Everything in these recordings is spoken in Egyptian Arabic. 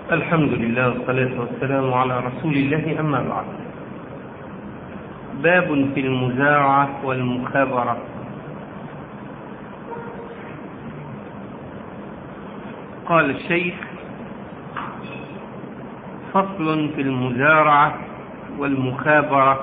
الحمد لله والصلاة والسلام على رسول الله أما بعد باب في المزارعة والمخابرة قال الشيخ فصل في المزارعة والمخابرة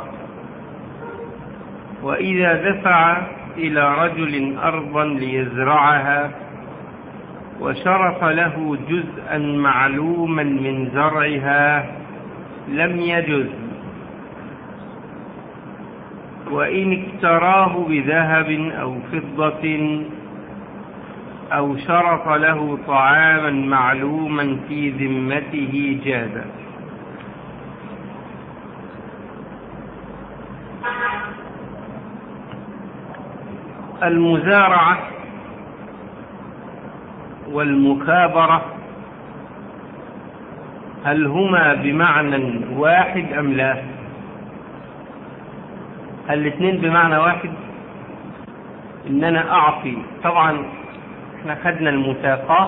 وإذا دفع إلى رجل أرضا ليزرعها وشرط له جزءا معلوما من زرعها لم يجز وإن اكتراه بذهب أو فضة أو شرط له طعاما معلوما في ذمته جاز المزارعة والمكابرة هل هما بمعنى واحد أم لا هل الاثنين بمعنى واحد إن أنا أعطي طبعا احنا خدنا المساقاة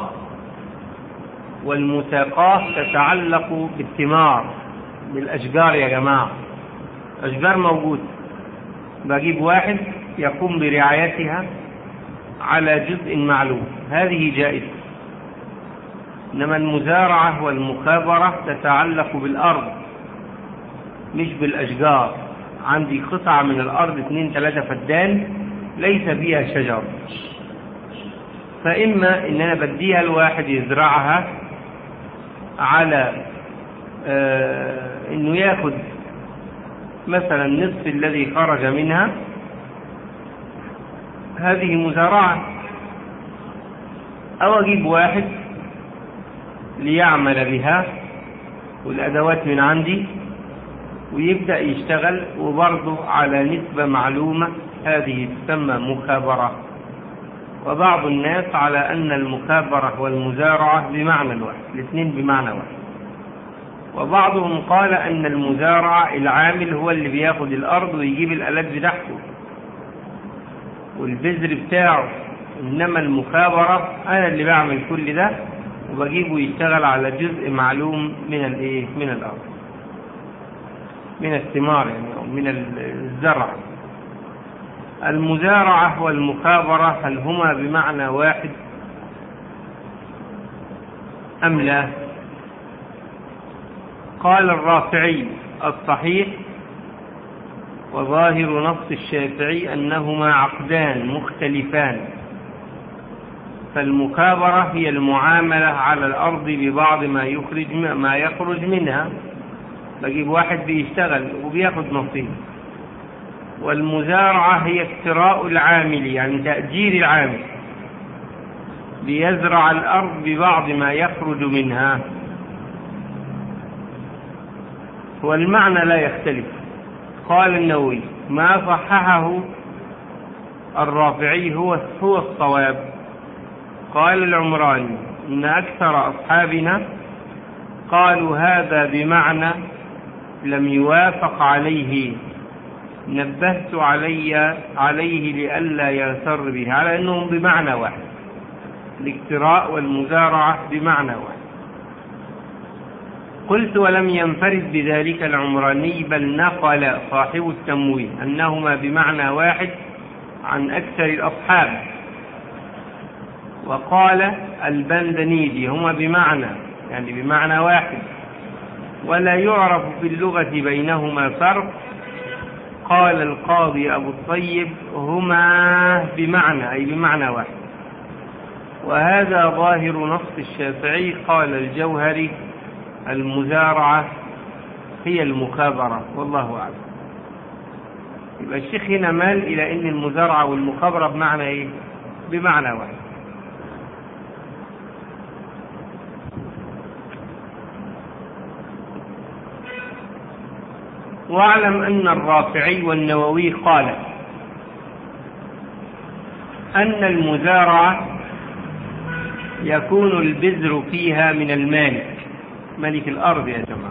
والمساقاة تتعلق بالثمار بالأشجار يا جماعة أشجار موجود بجيب واحد يقوم برعايتها على جزء معلوم هذه جائزة إنما المزارعة والمخابرة تتعلق بالأرض مش بالأشجار عندي قطعة من الأرض اثنين ثلاثة فدان ليس فيها شجر فإما إن أنا بديها الواحد يزرعها على آه إنه ياخد مثلا النصف الذي خرج منها هذه مزارعة أو أجيب واحد ليعمل بها والأدوات من عندي ويبدأ يشتغل وبرضه على نسبة معلومة هذه تسمى مخابرة وبعض الناس على أن المخابرة والمزارعة بمعنى واحد الاثنين بمعنى واحد وبعضهم قال أن المزارعة العامل هو اللي بياخد الأرض ويجيب الآلات بتاعته والبذر بتاعه إنما المخابرة أنا اللي بعمل كل ده وبجيبه يشتغل على جزء معلوم من الايه من الأرض من الثمار يعني أو من الزرع المزارعة والمخابرة هل هما بمعنى واحد أم لا قال الرافعي الصحيح وظاهر نص الشافعي أنهما عقدان مختلفان فالمكابرة هي المعاملة على الأرض ببعض ما يخرج ما يخرج منها بجيب واحد بيشتغل وبياخد نصيب والمزارعة هي اكتراء العامل يعني تأجير العامل ليزرع الأرض ببعض ما يخرج منها والمعنى لا يختلف قال النووي ما صححه الرافعي هو هو الصواب قال العمراني إن أكثر أصحابنا قالوا هذا بمعنى لم يوافق عليه نبهت علي عليه لئلا يغتر به على أنهم بمعنى واحد الاكتراء والمزارعة بمعنى واحد قلت ولم ينفرد بذلك العمراني بل نقل صاحب التمويه أنهما بمعنى واحد عن أكثر الأصحاب وقال البندنيدي هما بمعنى يعني بمعنى واحد ولا يعرف في اللغة بينهما فرق قال القاضي أبو الطيب هما بمعنى أي بمعنى واحد وهذا ظاهر نص الشافعي قال الجوهري المزارعة هي المخابرة والله أعلم يبقى الشيخ هنا مال إلى أن المزارعة والمخابرة بمعنى إيه؟ بمعنى واحد واعلم أن الرافعي والنووي قال أن المزارعة يكون البذر فيها من المالك ملك الأرض يا جماعة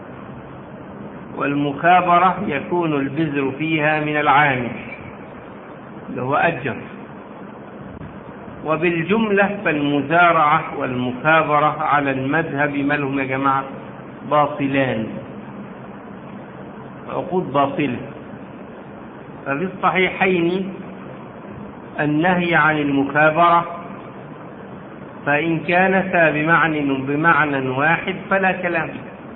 والمخابرة يكون البذر فيها من العامل اللي هو أجر وبالجملة فالمزارعة والمكابرة على المذهب ما لهم يا جماعة باطلان عقود باطلة ففي الصحيحين النهي عن المكابرة فإن كانتا بمعنى بمعنى واحد فلا كلام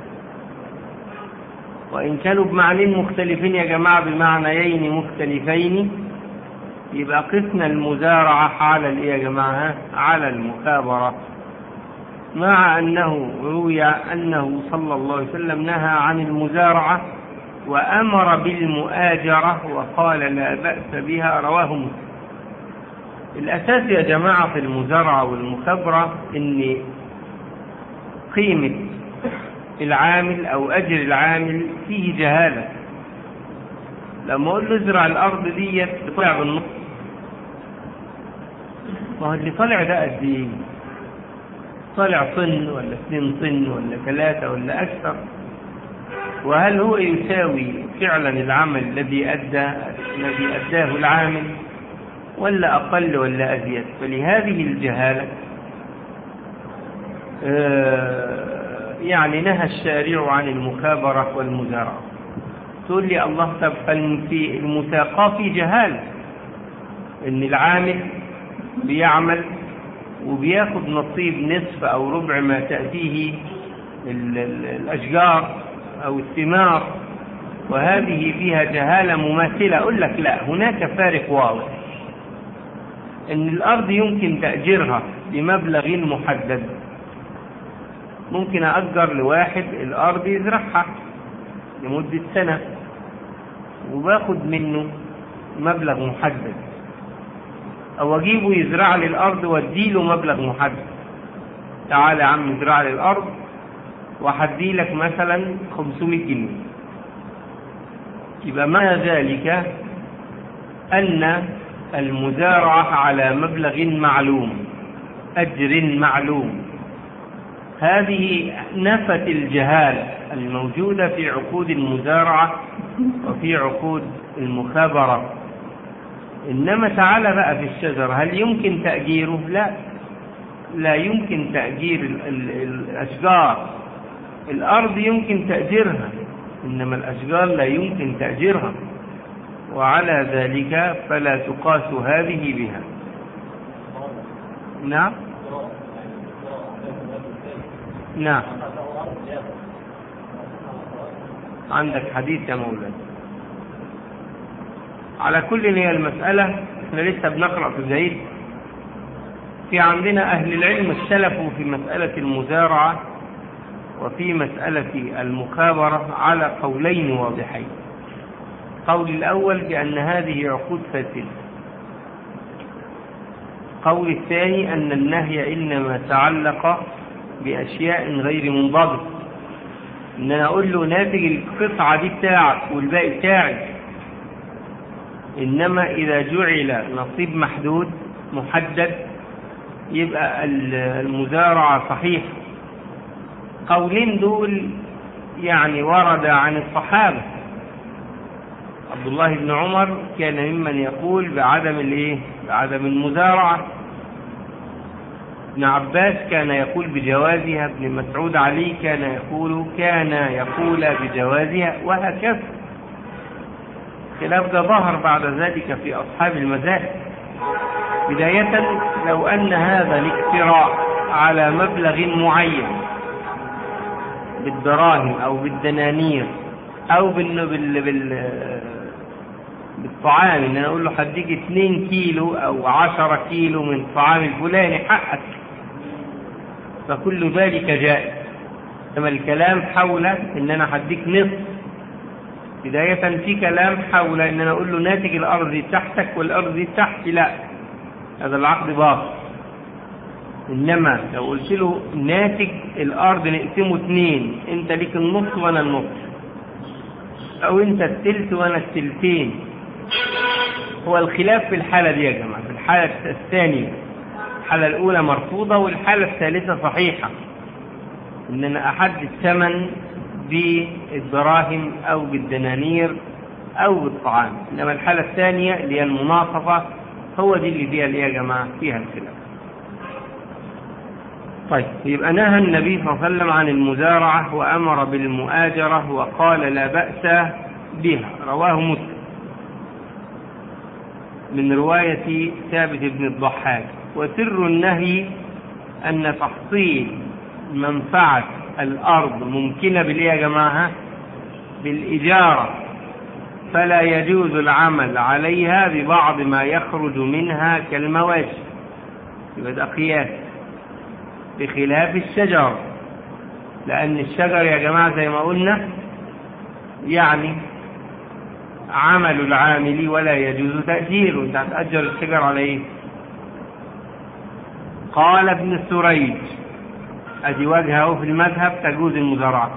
وإن كانوا بمعنى مختلفين يا جماعة بمعنيين مختلفين يبقى قسنا المزارعة على الإيه يا جماعة على المكابرة مع أنه روي أنه صلى الله عليه وسلم نهى عن المزارعة وأمر بالمؤاجرة وقال لا بأس بها رواه مسلم الأساس يا جماعة في المزارعة والمخابرة إن قيمة العامل أو أجر العامل فيه جهالة لما أقول له ازرع الأرض ديت طلع بالنص ما هو اللي طلع ده قد إيه؟ طلع طن ولا اثنين طن ولا ثلاثة ولا أكثر وهل هو يساوي فعلا العمل الذي أدى الذي أداه العامل ولا أقل ولا أزيد فلهذه الجهالة يعني نهى الشارع عن المخابرة والمزارعة تقول لي الله طب في المساقاة في جهالة إن العامل بيعمل وبياخد نصيب نصف أو ربع ما تأتيه الأشجار أو الثمار وهذه فيها جهالة مماثلة أقول لك لا هناك فارق واضح ان الارض يمكن تأجيرها بمبلغ محدد ممكن أأجر لواحد الارض يزرعها لمدة سنة وباخد منه مبلغ محدد او اجيبه يزرع لي الارض واديله مبلغ محدد تعال يا عم ازرع لي الارض وهدي لك مثلا 500 جنيه يبقى معنى ذلك ان المزارعة على مبلغ معلوم أجر معلوم هذه نفت الجهالة الموجودة في عقود المزارعة وفي عقود المخابرة إنما تعالى بقى في الشجر هل يمكن تأجيره؟ لا لا يمكن تأجير الأشجار الأرض يمكن تأجيرها إنما الأشجار لا يمكن تأجيرها وعلى ذلك فلا تقاس هذه بها نعم نعم عندك حديث يا مولانا على كل هي المسألة احنا لسه بنقرأ في زيد في عندنا أهل العلم اختلفوا في مسألة المزارعة وفي مسألة المخابرة على قولين واضحين قول الأول بأن هذه عقود فاسدة قول الثاني أن النهي إنما تعلق بأشياء غير منضبط إن أنا أقول له ناتج القطعة دي بتاعك والباقي بتاعي إنما إذا جعل نصيب محدود محدد يبقى المزارعة صحيحة قولين دول يعني ورد عن الصحابة عبد الله بن عمر كان ممن يقول بعدم الايه بعدم المزارعة ابن عباس كان يقول بجوازها ابن مسعود علي كان يقول كان يقول بجوازها وهكذا خلاف ده ظهر بعد ذلك في أصحاب المذاهب بداية لو أن هذا الاقتراع على مبلغ معين بالدراهم أو بالدنانير أو بال... بال... بال... بالطعام ان انا اقول له هديك 2 كيلو او 10 كيلو من الطعام الفلاني حقك فكل ذلك جائز كما الكلام حول ان انا هديك نصف بداية في كلام حول ان انا اقول له ناتج الارض دي تحتك والارض دي تحتي لا هذا العقد باطل انما لو قلت له ناتج الارض نقسمه اثنين انت ليك النص وانا النص او انت التلت وانا التلتين هو الخلاف في الحالة دي يا جماعة في الحالة الثانية الحالة الأولى مرفوضة والحالة الثالثة صحيحة إن أنا أحدد الثمن بالدراهم أو بالدنانير أو بالطعام إنما الحالة الثانية اللي هي المناصفة هو دي اللي فيها الايه يا جماعة فيها الخلاف طيب يبقى نهى النبي صلى الله عليه وسلم عن المزارعة وأمر بالمؤاجرة وقال لا بأس بها رواه مسلم من رواية ثابت بن الضحاك وسر النهي أن تحصيل منفعة الأرض ممكنة بالإيه يا جماعة بالإجارة فلا يجوز العمل عليها ببعض ما يخرج منها كالمواشي يبقى ده قياس بخلاف الشجر لأن الشجر يا جماعة زي ما قلنا يعني عمل العامل ولا يجوز تأجيره انت هتأجر الشجر على ايه قال ابن سريج ادي وجهه في المذهب تجوز المزارعة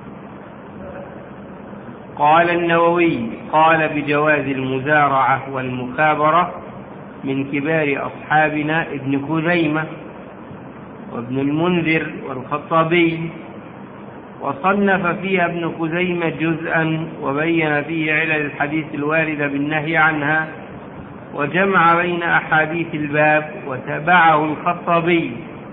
قال النووي قال بجواز المزارعة والمخابرة من كبار أصحابنا ابن خزيمة وابن المنذر والخطابي وصنف فيها ابن خزيمة جزءا وبين فيه علل الحديث الواردة بالنهي عنها وجمع بين أحاديث الباب وتبعه الخطابي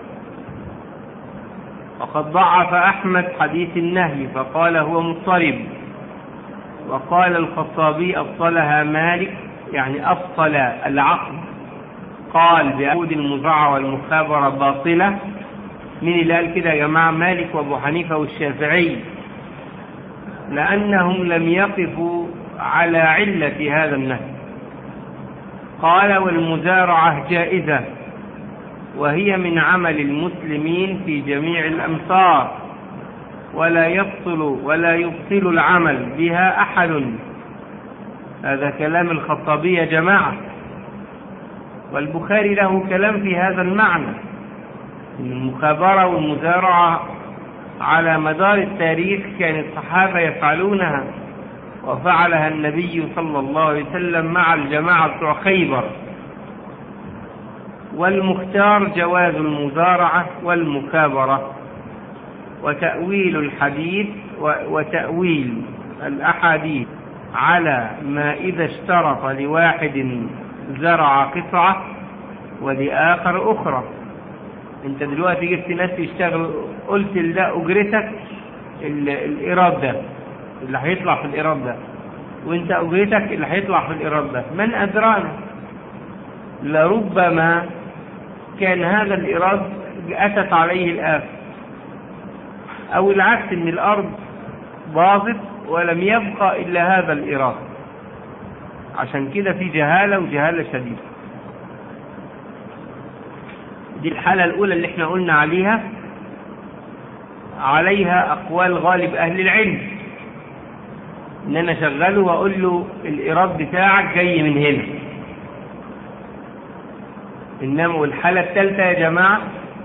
وقد ضعف أحمد حديث النهي فقال هو مضطرب وقال الخطابي أبطلها مالك يعني أبطل العقد قال بعود المزرعة والمخابرة باطلة مين اللي قال كده يا جماعة مالك وابو حنيفة والشافعي لأنهم لم يقفوا على علة هذا النهي قال والمزارعة جائزة وهي من عمل المسلمين في جميع الأمصار ولا يبطل ولا يبطل العمل بها أحد هذا كلام الخطابي يا جماعة والبخاري له كلام في هذا المعنى المخابرة والمزارعة على مدار التاريخ كان الصحابة يفعلونها وفعلها النبي صلى الله عليه وسلم مع الجماعة بتوع خيبر والمختار جواز المزارعة والمكابرة وتأويل الحديث وتأويل الأحاديث على ما إذا اشترط لواحد زرع قطعة ولآخر أخرى انت دلوقتي جبت ناس يشتغل قلت ده اجرتك الايراد ده اللي هيطلع في الايراد ده وانت اجرتك اللي هيطلع في الايراد ده من ادرانا لربما كان هذا الايراد اتت عليه الافه او العكس ان الارض باظت ولم يبقى الا هذا الايراد عشان كده في جهاله وجهاله شديده دي الحالة الأولى اللي احنا قلنا عليها عليها أقوال غالب أهل العلم إن أنا شغله وأقول له الإيراد بتاعك جاي من هنا إنما والحالة الثالثة يا جماعة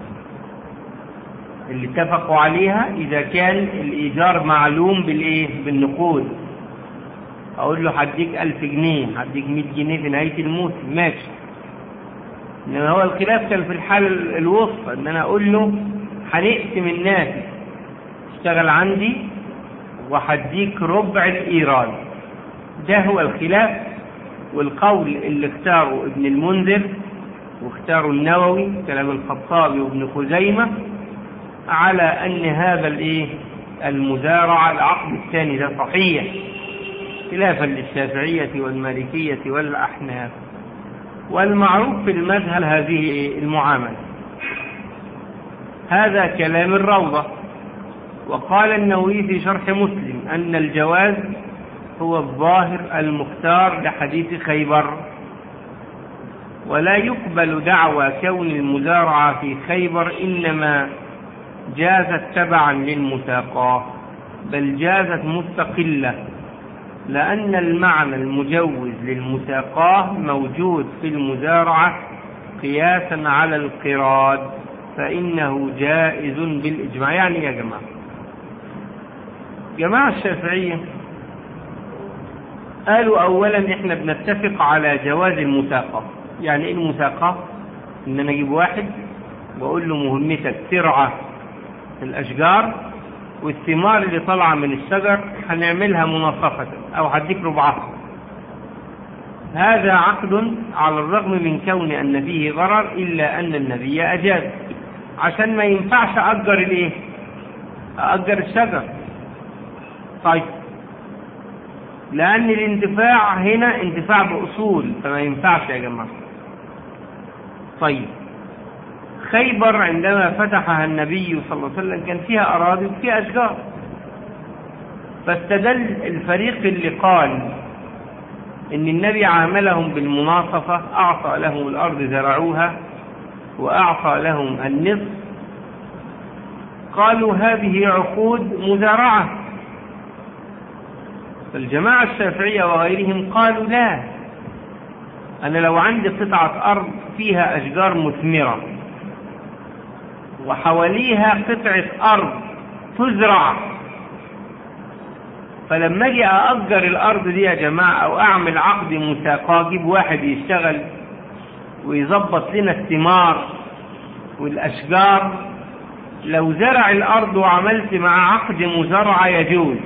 اللي اتفقوا عليها إذا كان الإيجار معلوم بالإيه؟ بالنقود أقول له هديك ألف جنيه هديك مية جنيه في نهاية الموسم ماشي إنما هو الخلاف كان في الحالة الوسطى إن أنا أقول له هنقسم الناس اشتغل عندي وهديك ربع الإيراد ده هو الخلاف والقول اللي اختاره ابن المنذر واختاروا النووي كلام الخطابي وابن خزيمة على أن هذا الإيه المزارعة العقد الثاني ده صحيح خلافا للشافعية والمالكية والأحناف والمعروف في المذهب هذه المعاملة هذا كلام الروضة وقال النووي في شرح مسلم أن الجواز هو الظاهر المختار لحديث خيبر ولا يقبل دعوى كون المزارعة في خيبر إنما جازت تبعا للمساقاة بل جازت مستقلة لأن المعنى المجوز للمساقاة موجود في المزارعة قياسا على القراد فإنه جائز بالإجماع يعني يا جماعة جماعة الشافعية قالوا أولا إحنا بنتفق على جواز المساقة يعني إيه المساقة إن أنا أجيب واحد وأقول له مهمتك ترعى الأشجار والثمار اللي طالعة من الشجر هنعملها منصفة أو هديك ربعها هذا عقد على الرغم من كون أن فيه ضرر إلا أن النبي أجاز عشان ما ينفعش أجر الإيه أجر الشجر طيب لأن الانتفاع هنا انتفاع بأصول فما ينفعش يا جماعة طيب خيبر عندما فتحها النبي صلى الله عليه وسلم كان فيها أراضي وفيها أشجار فاستدل الفريق اللي قال إن النبي عاملهم بالمناصفة أعطى لهم الأرض زرعوها وأعطى لهم النصف قالوا هذه عقود مزارعة فالجماعة الشافعية وغيرهم قالوا لا أنا لو عندي قطعة أرض فيها أشجار مثمرة وحواليها قطعة أرض تزرع فلما اجي أأجر الأرض دي يا جماعة أو أعمل عقد مساقاة أجيب واحد يشتغل ويظبط لنا الثمار والأشجار لو زرع الأرض وعملت مع عقد مزارعة يجوز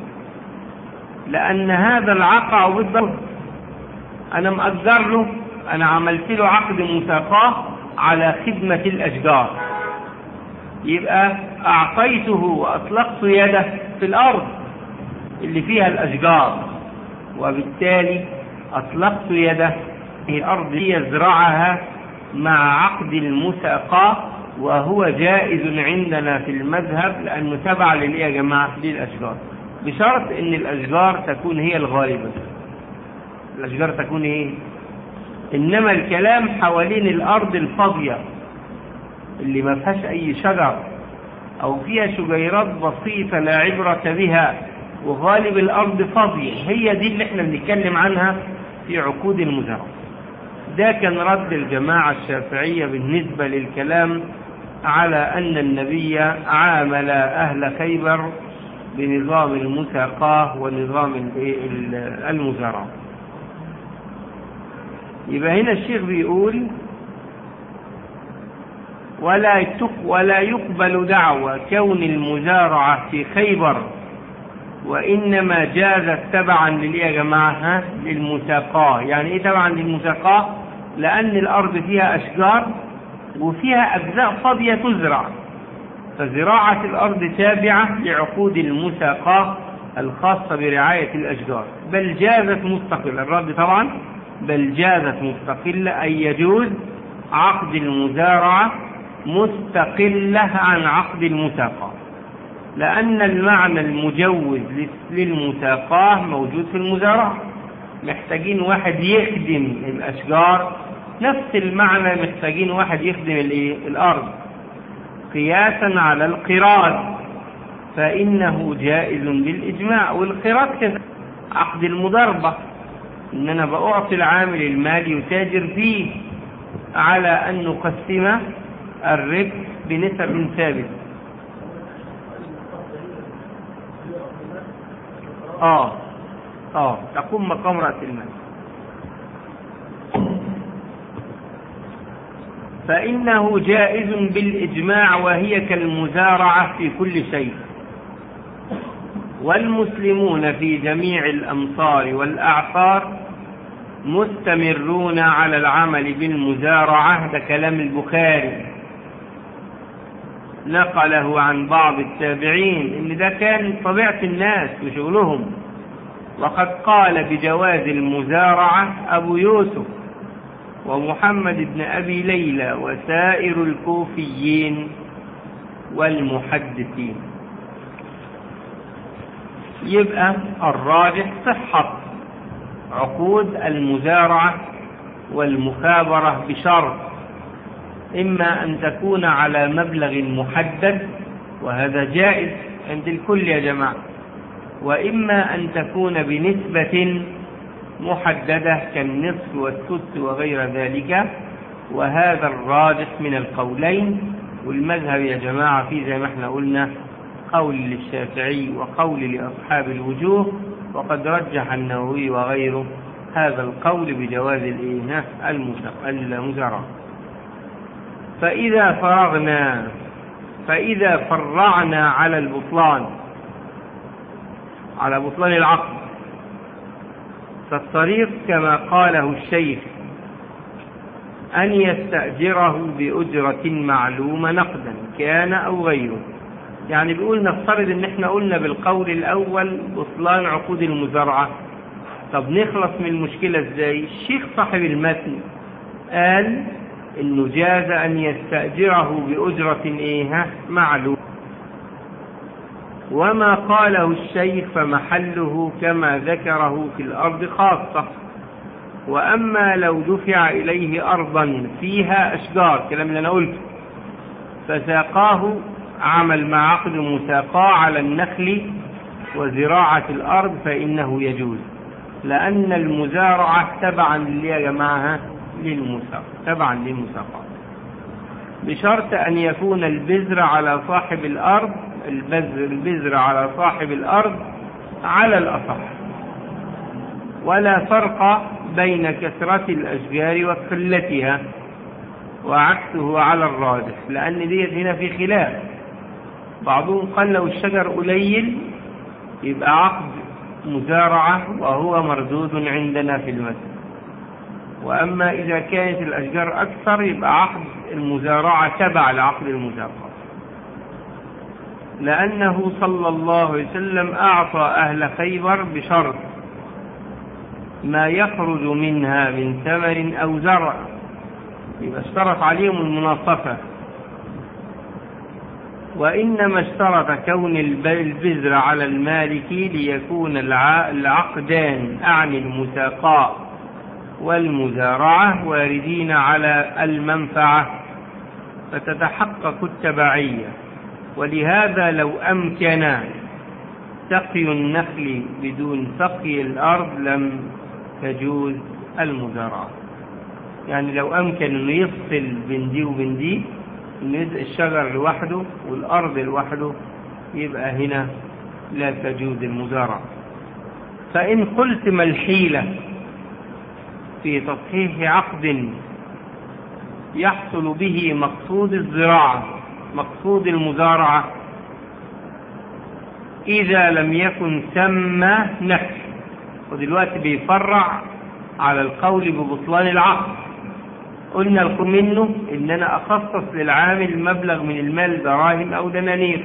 لأن هذا العقع بالضبط أنا مأجر له أنا عملت له عقد مساقاة على خدمة الأشجار يبقى أعطيته وأطلقت يده في الأرض اللي فيها الأشجار وبالتالي أطلقت يده في الأرض يزرعها مع عقد المساقاة وهو جائز عندنا في المذهب لأنه تبع للإيه يا جماعة للأشجار بشرط ان الاشجار تكون هي الغالبة الاشجار تكون ايه انما الكلام حوالين الارض الفاضية اللي ما فيهاش اي شجر او فيها شجيرات بسيطة لا عبرة بها وغالب الارض فاضية هي دي اللي احنا بنتكلم عنها في عقود المزارعة ده كان رد الجماعة الشافعية بالنسبة للكلام على ان النبي عامل اهل خيبر بنظام المساقاه ونظام المزارعة يبقى هنا الشيخ بيقول ولا ولا يقبل دعوى كون المزارعة في خيبر وإنما جازت تبعا للإيه يا جماعة ها للمساقاه يعني إيه تبعا للمساقاه لأن الأرض فيها أشجار وفيها أجزاء فاضية تزرع فزراعة الأرض تابعة لعقود المساقاة الخاصة برعاية الأشجار بل جازت مستقلة الرد طبعا بل جازت مستقلة أي يجوز عقد المزارعة مستقلة عن عقد المساقاة لأن المعنى المجوز للمساقاة موجود في المزارعة محتاجين واحد يخدم الأشجار نفس المعنى محتاجين واحد يخدم الأرض قياسا على القراض فإنه جائز بالإجماع والقراض كذا عقد المضاربة إن أنا بأعطي العامل المال يتاجر فيه على أن نقسم الربح بنسب ثابتة آه آه تقوم مقام رأس المال فإنه جائز بالإجماع وهي كالمزارعة في كل شيء والمسلمون في جميع الأمصار والأعصار مستمرون على العمل بالمزارعة ده كلام البخاري نقله عن بعض التابعين ان ده كان طبيعة الناس وشغلهم وقد قال بجواز المزارعة أبو يوسف ومحمد بن أبي ليلى وسائر الكوفيين والمحدثين يبقى الراجح صحة عقود المزارعة والمخابرة بشرط إما أن تكون على مبلغ محدد وهذا جائز عند الكل يا جماعة وإما أن تكون بنسبة محددة كالنصف والسدس وغير ذلك وهذا الراجح من القولين والمذهب يا جماعة في زي ما احنا قلنا قول للشافعي وقول لأصحاب الوجوه وقد رجح النووي وغيره هذا القول بجواز الإناث المزارعة فإذا فرغنا فإذا فرعنا على البطلان على بطلان العقد فالطريق كما قاله الشيخ أن يستأجره بأجرة معلومة نقدا كان أو غيره يعني بيقول نفترض ان احنا قلنا بالقول الاول بطلان عقود المزارعة طب نخلص من المشكلة ازاي الشيخ صاحب المتن قال انه جاز ان يستأجره بأجرة ايه معلوم وما قاله الشيخ فمحله كما ذكره في الأرض خاصة وأما لو دفع إليه أرضا فيها أشجار كلام اللي أنا قلته فساقاه عمل مع عقد مساقاه على النخل وزراعة الأرض فإنه يجوز لأن المزارعة تبعا يا جماعة للمساق تبعا للمساقات بشرط أن يكون البذر على صاحب الأرض البذر, البذر على صاحب الأرض على الأصح ولا فرق بين كثرة الأشجار وقلتها وعكسه على الراجح لأن ديت هنا في خلاف بعضهم قال لو الشجر قليل يبقى عقد مزارعة وهو مردود عندنا في المسجد وأما إذا كانت الأشجار أكثر يبقى عقد المزارعة تبع لعقد المزارعة لأنه صلى الله عليه وسلم أعطى أهل خيبر بشرط ما يخرج منها من ثمر أو زرع يبقى اشترط عليهم المناصفة وإنما اشترط كون البذر على المالك ليكون العقدان أعني المساقاء والمزارعة واردين على المنفعة فتتحقق التبعية ولهذا لو أمكن سقي النخل بدون سقي الأرض لم تجوز المزارعة يعني لو أمكن أنه يفصل بين دي وبين دي الشجر لوحده والأرض لوحده يبقى هنا لا تجوز المزارعة فإن قلت ما الحيلة في تصحيح عقد يحصل به مقصود الزراعة مقصود المزارعة إذا لم يكن ثم نفس ودلوقتي بيفرع على القول ببطلان العقد قلنا لكم منه ان انا اخصص للعامل مبلغ من المال دراهم او دنانير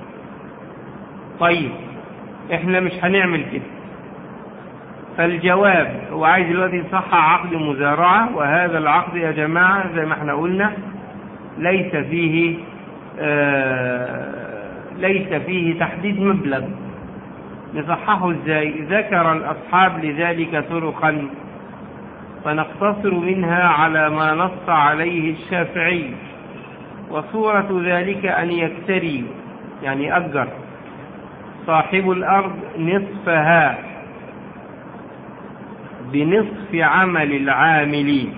طيب احنا مش هنعمل كده فالجواب هو عايز دلوقتي يصحح عقد مزارعة وهذا العقد يا جماعة زي ما احنا قلنا ليس فيه آه ليس فيه تحديد مبلغ نصححه ازاي ذكر الاصحاب لذلك طرقا فنقتصر منها على ما نص عليه الشافعي وصورة ذلك أن يكتري يعني أجر صاحب الأرض نصفها بنصف عمل العاملين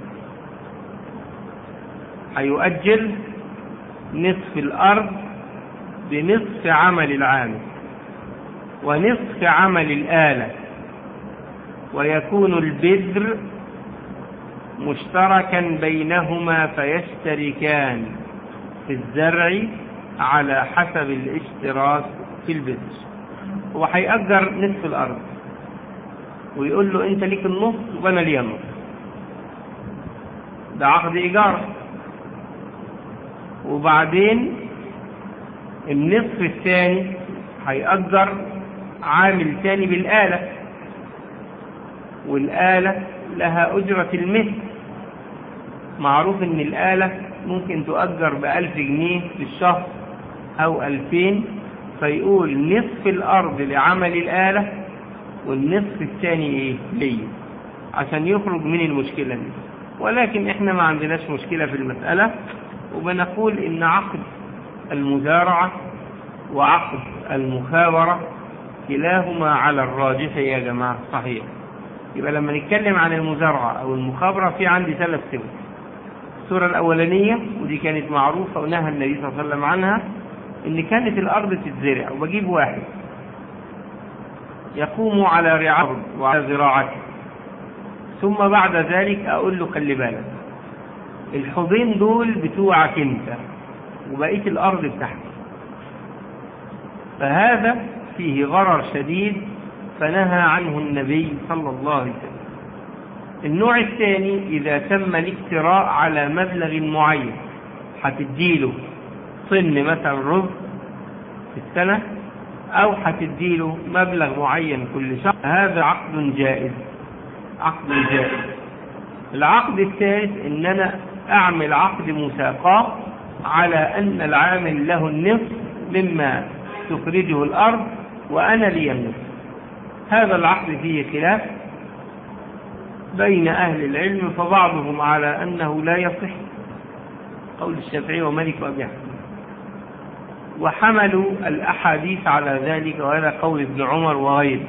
هيؤجل نصف الأرض بنصف عمل العامل ونصف عمل الآلة ويكون البذر مشتركا بينهما فيشتركان في الزرع على حسب الاشتراك في البذر هو هيأجر نصف الأرض ويقول له أنت ليك النص وأنا لي النص ده عقد إيجار وبعدين النصف الثاني هيأجر عامل ثاني بالآلة والآلة لها أجرة المثل معروف ان الآلة ممكن تؤجر بألف جنيه في الشهر أو ألفين فيقول نصف الأرض لعمل الآلة والنصف الثاني إيه ليه عشان يخرج من المشكلة دي ولكن إحنا ما عندناش مشكلة في المسألة وبنقول إن عقد المزارعة وعقد المخابرة كلاهما على الراجح يا جماعة صحيح يبقى لما نتكلم عن المزارعة أو المخابرة في عندي ثلاث سور الصورة الأولانية ودي كانت معروفة ونهى النبي صلى الله عليه وسلم عنها إن كانت الأرض تتزرع وبجيب واحد يقوم على رعاية وعلى زراعته ثم بعد ذلك أقول له خلي بالك الحوضين دول بتوعك أنت وبقية الأرض بتاعتك فهذا فيه غرر شديد فنهى عنه النبي صلى الله عليه وسلم النوع الثاني إذا تم الافتراء على مبلغ معين هتديله طن مثلا رز في السنة أو هتديله مبلغ معين كل شهر هذا عقد جائز عقد جائز العقد الثالث إن أنا أعمل عقد مساقاة على أن العامل له النصف مما تخرجه الأرض وأنا لي النصف هذا العقد فيه خلاف بين أهل العلم فبعضهم على أنه لا يصح قول الشافعي ومالك وأبي حنيفة وحملوا الأحاديث على ذلك وهذا قول ابن عمر وغيره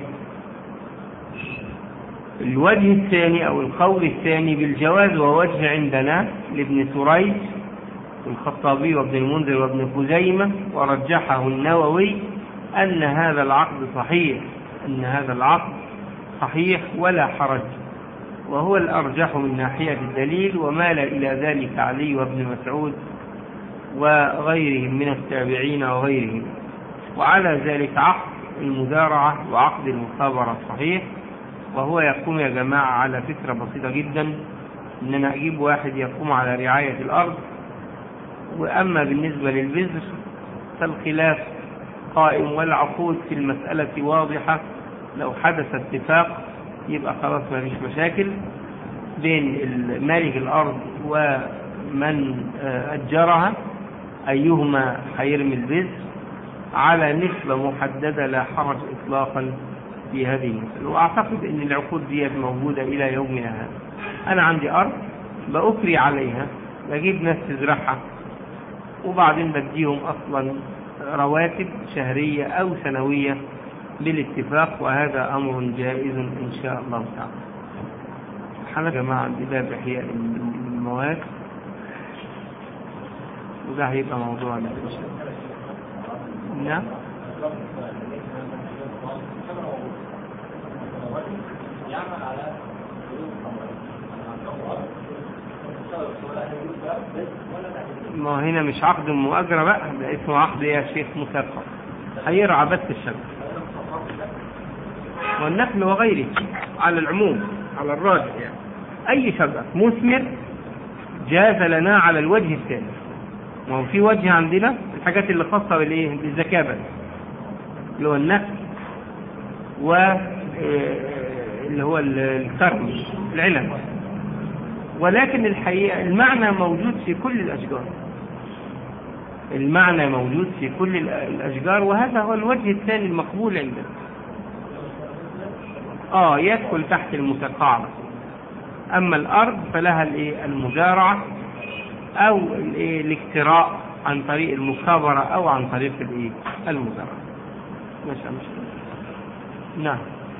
الوجه الثاني أو القول الثاني بالجواز ووجه عندنا لابن سريج والخطابي وابن المنذر وابن خزيمة ورجحه النووي أن هذا العقد صحيح أن هذا العقد صحيح ولا حرج وهو الأرجح من ناحية الدليل ومال إلى ذلك علي وابن مسعود وغيرهم من التابعين وغيرهم وعلى ذلك عقد المزارعة وعقد المخابرة صحيح وهو يقوم يا جماعة على فكرة بسيطة جدا ان انا اجيب واحد يقوم على رعاية الارض واما بالنسبة للبذر فالخلاف قائم والعقود في المسألة واضحة لو حدث اتفاق يبقى خلاص ما فيش مشاكل بين مالك الارض ومن اجرها ايهما هيرمي البذر على نسبة محددة لا حرج اطلاقا في هذه المسألة وأعتقد أن العقود دي موجودة إلى يومنا هذا أنا عندي أرض بأكري عليها بجيب ناس تزرعها وبعدين بديهم أصلا رواتب شهرية أو سنوية بالاتفاق وهذا أمر جائز إن شاء الله تعالى حنا جماعة عندي باب إحياء المواد وده هيبقى موضوع إن شاء الله نعم يعمل على ما هنا مش عقد مؤجرة بقى ده اسمه عقد يا شيخ مسافر هيرعى بس الشجر والنخل وغيره على العموم على الراجح يعني أي شجر مثمر جاز لنا على الوجه الثاني ما هو في وجه عندنا الحاجات اللي خاصة بالايه بالزكاة بس اللي هو النخل و اللي هو الكرم العنب ولكن الحقيقة المعنى موجود في كل الأشجار المعنى موجود في كل الأشجار وهذا هو الوجه الثاني المقبول عندنا آه يدخل تحت المتقاعدة أما الأرض فلها المزارعة أو الاكتراء عن طريق المخابرة أو عن طريق المزارعة مش مش نعم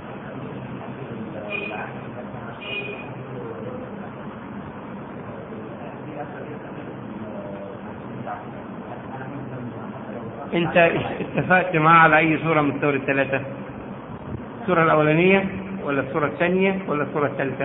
انت اتفقت معاه على اي صورة من الصور الثلاثة الصورة الاولانية ولا الصورة الثانية ولا الصورة الثالثة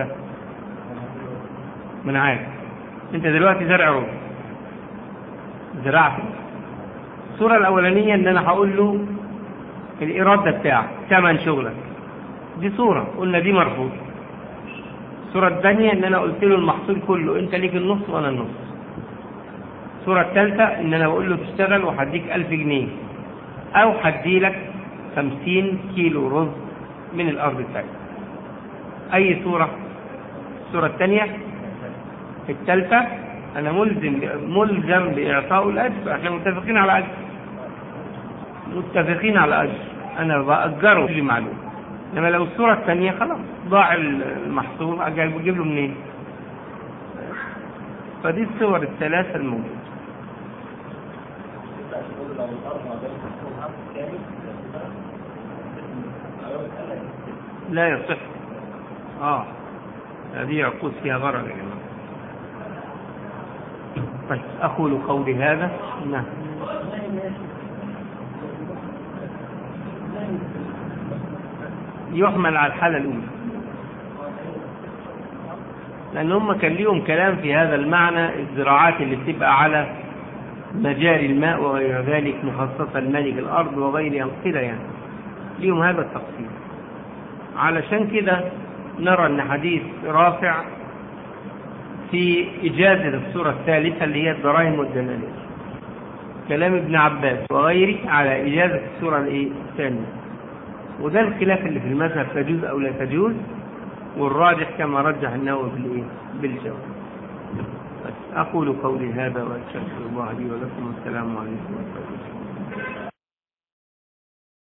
من عارف انت دلوقتي زرع رز زرعت الصورة الاولانية ان انا هقول له الإرادة بتاعك ثمن شغلك دي صورة قلنا دي مرفوض الصورة الثانية ان انا قلت له المحصول كله انت ليك النص وانا النص الصورة الثالثة ان انا بقول له تشتغل وهديك ألف جنيه او هديلك خمسين كيلو رز من الارض بتاعتك اي صورة الصورة الثانية الثالثة انا ملزم ملزم باعطائه الاجر احنا متفقين على اجر متفقين على اجر انا باجره كل معلوم انما لو الصورة الثانية خلاص ضاع المحصول اجيب له منين فدي الصور الثلاثة الموجودة لا يصح اه هذه عقود فيها غرر يا جماعه طيب اقول قولي هذا نعم يحمل على الحالة الأولى لأن هم كان ليهم كلام في هذا المعنى الزراعات اللي بتبقى على مجاري الماء وغير ذلك مخصصة لملك الأرض وغيرها كده يعني ليهم هذا التقسيم علشان كده نرى ان حديث رافع في إجازة الصورة الثالثة اللي هي الدراهم والدنانير كلام ابن عباس وغيره على إجازة الصورة الإيه؟ الثانية وده الخلاف اللي في المذهب تجوز أو لا تجوز والراجح كما رجح النووي بالإيه؟ بالجواب بس أقول قولي هذا وأستغفر الله لي ولكم والسلام عليكم ورحمة الله